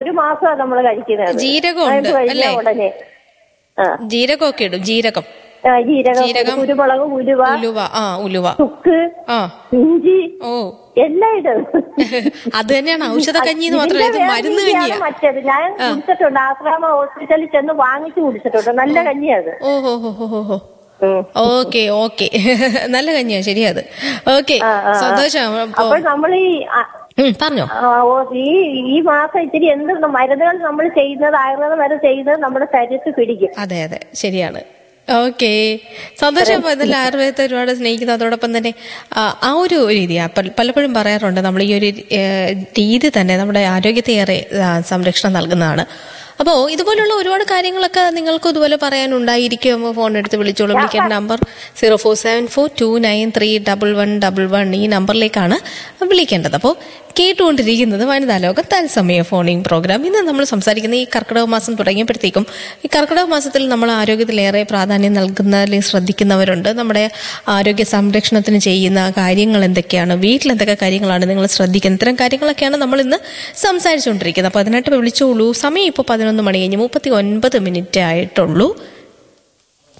ഒരു മാസമാണ് നമ്മൾ കഴിക്കുന്നത് ജീരകമുണ്ട്, അത് കഴിഞ്ഞ അല്ലേ? ഉടനെ ആ ജീരകമൊക്കെ ഇടും ജീരകം ആ, ജീരകം ജീരകം. കുരുമുളക് ഉലുവ ഉലുവ ആ ഉലുവ ചുക്ക് ആ ഇഞ്ചി ഓ എല്ലാം ഇടും അത് തന്നെയാണ് ഔഷധ കഞ്ഞി എന്ന് മാത്രമല്ല ഇത് ഇതിന്റെ മരുന്ന് വേറെ കഞ്ഞിയാ മറ്റേത് ഞാൻ കുടിച്ചിട്ടുണ്ട് ആശ്രാമ ഹോസ്പിറ്റലിൽ ചെന്ന് വാങ്ങിച്ചു കുടിച്ചിട്ടുണ്ട് നല്ല കഞ്ഞിയത് ഓ ഹോ ഹോ ഹോ ഹോ ഹോ ഓക്കെ ഓക്കെ നല്ല കഞ്ഞിയാ ശരിയാ അത് ഓക്കെ സന്തോഷം അപ്പൊ അപ്പോൾ നമ്മൾ ഈ ആ, ഉം, പറഞ്ഞോ ആ, ഓ, ഈ ഈ മാസം ഇത്തിരി എന്ത് മരുന്നുകൾ നമ്മൾ ചെയ്യുന്നത് ആയുർവേദ മരുന്ന് ചെയ്യുന്നത് നമ്മുടെ ശരീരത്തിൽ പിടിക്കും അതെ അതെ ശരിയാണ് ഓക്കെ സന്തോഷം അപ്പൊ ഇതിൽ ആയുർവേദത്തെ ഒരുപാട് സ്നേഹിക്കുന്നു അതോടൊപ്പം തന്നെ ആ, ആ ഒരു രീതി ആ, പല- പലപ്പോഴും പറയാറുണ്ട് നമ്മൾ ഈ ഒരു ഏഹ്, രീതി തന്നെ നമ്മുടെ ആരോഗ്യത്തെ ഏറെ ആ, സംരക്ഷണം നൽകുന്നതാണ് അപ്പോൾ ഇതുപോലുള്ള ഒരുപാട് കാര്യങ്ങളൊക്കെ നിങ്ങൾക്ക് ഇതുപോലെ പറയാനുണ്ടായിരിക്കും ഫോൺ എടുത്ത് വിളിച്ചോളൂ വിളിക്കേണ്ട number zero four seven four two nine three double one double one ഈ നമ്പറിലേക്കാണ് വിളിക്കേണ്ടത് അപ്പോൾ കേട്ടുകൊണ്ടിരിക്കുന്നത് വനിതാ ലോകം തത്സമയ ഫോണിംഗ് പ്രോഗ്രാം ഇന്ന് നമ്മൾ സംസാരിക്കുന്ന ഈ കർക്കിടക മാസം തുടങ്ങിയപ്പോഴത്തേക്കും ഈ കർക്കിടക മാസത്തിൽ നമ്മൾ ആരോഗ്യത്തിലേറെ പ്രാധാന്യം നൽകുന്നതിൽ ശ്രദ്ധിക്കുന്നവരുണ്ട് നമ്മുടെ ആരോഗ്യ സംരക്ഷണത്തിന് ചെയ്യുന്ന കാര്യങ്ങൾ എന്തൊക്കെയാണ് വീട്ടിൽ എന്തൊക്കെ കാര്യങ്ങളാണ് നിങ്ങൾ ശ്രദ്ധിക്കുന്നത് ഇത്തരം കാര്യങ്ങളൊക്കെയാണ് നമ്മൾ ഇന്ന് സംസാരിച്ചുകൊണ്ടിരിക്കുന്നത് അപ്പോൾ അതിനായിട്ട് വിളിച്ചോളൂ സമയം ഇപ്പോൾ പതിനൊന്ന് മണി കഴിഞ്ഞ് മുപ്പത്തി ഒൻപത് മിനിറ്റ് ആയിട്ടുള്ളൂ